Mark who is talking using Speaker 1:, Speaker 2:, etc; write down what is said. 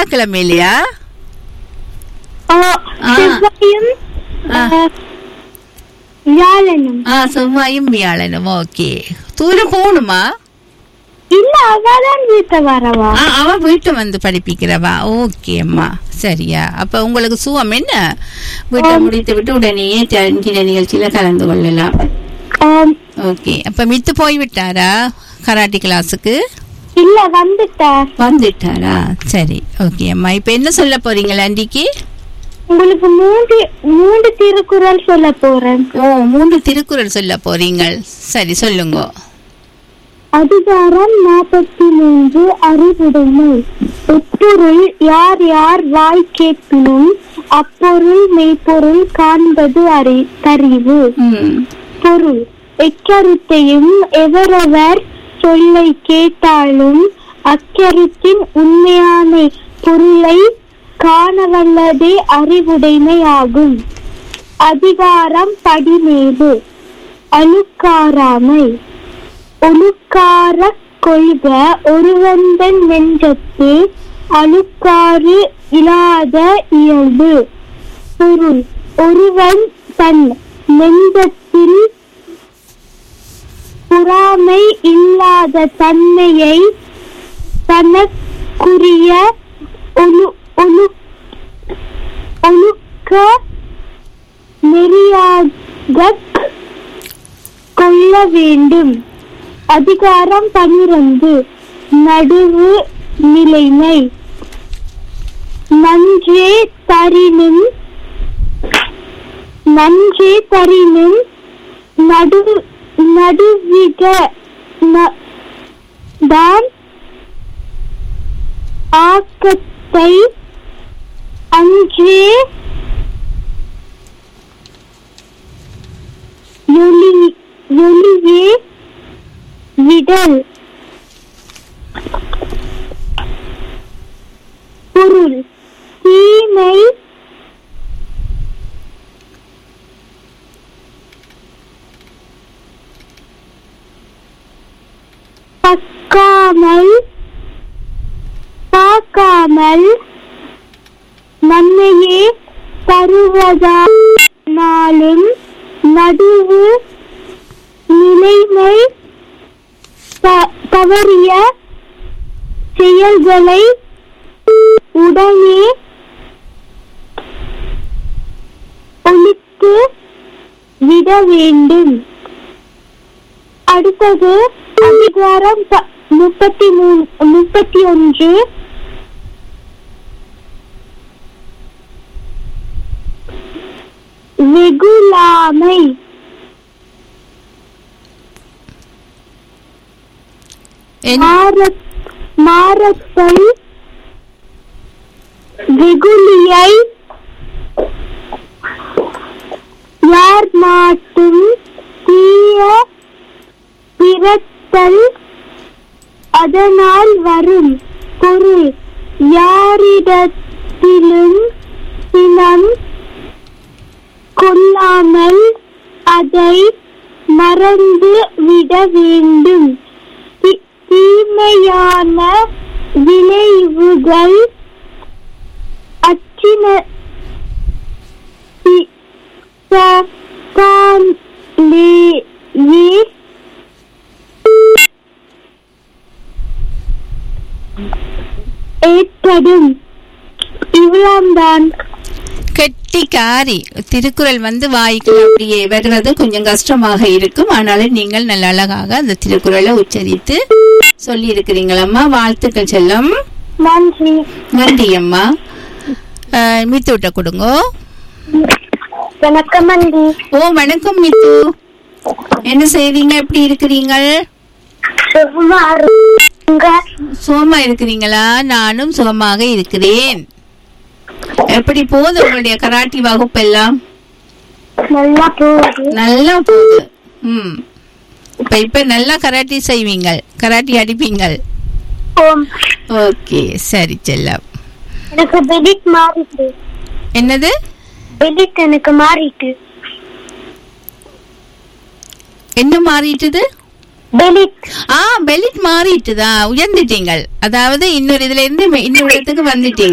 Speaker 1: செவ்வாய்க்கிழமையிலையா
Speaker 2: ஆ,
Speaker 1: ஆ.
Speaker 2: செவ்வாயும்
Speaker 1: ஆ.
Speaker 2: ஆ, வியாழனும்
Speaker 1: ஆ செவ்வாயும் வியாழனும் ஓகே தூரம் போகணுமா
Speaker 2: இல்ல அவதான் வீட்டை வரவா
Speaker 1: ஆ, அவ வீட்டை வந்து படிப்பிக்கிறவா ஓகே அம்மா சரியா அப்ப உங்களுக்கு சுகம் என்ன வீட்டை முடித்து விட்டு உடனே இன்றைய நிகழ்ச்சியில கலந்து கொள்ளலாம்
Speaker 2: ஆம்,
Speaker 1: ஓகே அப்ப மித்து போய் விட்டாரா கராட்டி கிளாஸுக்கு
Speaker 2: இல்ல வந்துட்டார்
Speaker 1: வந்துட்டாரா சரி ஓகே அம்மா இப்ப என்ன சொல்ல போறீங்களா ஆண்டிக்கு
Speaker 2: உங்களுக்கு மூன்று மூன்று திருக்குறள் சொல்ல போறேன்
Speaker 1: ஓ மூன்று திருக்குறள் சொல்ல போறீங்க சரி சொல்லுங்க
Speaker 2: அதிகாரம் நாற்பத்தி மூன்று அறிவுடைமை எப்பொருள் யார் யார் வாய் கேட்பினும் அப்பொருள் மெய்ப்பொருள் காண்பது அறி தறிவு
Speaker 1: ம்
Speaker 2: பொருள் எக்கருத்தையும் எவரவர் சொல்லை கேட்டாலும் அக்கருத்தின் உண்மையான பொருளை காணவல்லதே அறிவுடைமை ஆகும் அதிகாரம் படிமேது அழுக்காராமை ஒழுக்கார கொள்க ஒருவந்தன் நெஞ்சத்து அழுக்காறு இல்லாத இயல்பு பொருள் ஒருவன் தன் நெஞ்சத்தில் பொறாமை இல்லாத தன்மையை தனக்குரிய ஒழு ஒழு ஒழுக்க நெறியாக கொள்ள வேண்டும் அதிகாரம் பன்னிரண்டு நடுவு நிலைமை நன்றே தரினும் நன்றே தரினும் நடு நடுவிக ந- தான் ஆக்கத்தை அன்றே எளி எளியே விடல் பொருள் தீமை பக்காமல் பார்க்காமல் நன்மையே தருவதானாலும் நடுவு நிலைமை த- தவறிய செயல்களை உடனே ஒழித்து விட வேண்டும் அடுத்தது அதிகாரம் ப- முப்பத்தி மூணு முப்பத்தி ஒன்று வெகுளாமை
Speaker 1: என்ன
Speaker 2: மாரத் மாரத்தை வெகுளியை யார் மாட்டும் தீய பிறத்தல் அதனால் வரும் பொருள் யாரிடத்திலும் சினம் கொள்ளாமல் அதை மறந்து விட வேண்டும் தி- தீமையான விளைவுகள் அச்சின தி- சகாலேயே ஏற்படும் இவ்வளவுதான்
Speaker 1: கெட்டிக்காரி திருக்குறள் வந்து வாய்க்கு அப்படியே வருவது கொஞ்சம் கஷ்டமாக இருக்கும் ஆனாலும் நீங்கள் நல்ல அழகாக அந்த திருக்குறளை உச்சரித்து சொல்லி இருக்கிறீங்களம்மா வாழ்த்துக்கள் செல்லம்
Speaker 2: நன்றி
Speaker 1: நன்றி அம்மா அஹ், மித்து விட்ட கொடுங்க
Speaker 2: வணக்கம் அண்டி
Speaker 1: ஓ வணக்கம் மித்து என்ன செய்றீங்க எப்படி இருக்கிறீங்க
Speaker 2: சுகுமார்
Speaker 1: சுகமா இருக்கிறீங்களா நானும் சுகமாக இருக்கிறேன் எப்படி போகுது உங்களுடைய கராட்டி வகுப்பெல்லாம்
Speaker 2: நல்லா போகுது
Speaker 1: நல்லா போகுது ம் இப்ப இப்ப நல்லா கராட்டி செய்வீங்க கராட்டி அடிப்பீங்கள்
Speaker 2: ஓம்
Speaker 1: ஓகே சரி செல்லம்
Speaker 2: எனக்கு பெலிட் மாறிட்டு
Speaker 1: என்னது
Speaker 2: பெலிட் எனக்கு மாறிட்டு
Speaker 1: என்ன மாறிட்டுது
Speaker 2: பெலிட்
Speaker 1: ஆ பெலிட் மாறிட்டுதா உயர்ந்துட்டீங்கள் அதாவது இன்னொரு இதுல இருந்து இன்னொரு இடத்துக்கு வந்துட்டீங்க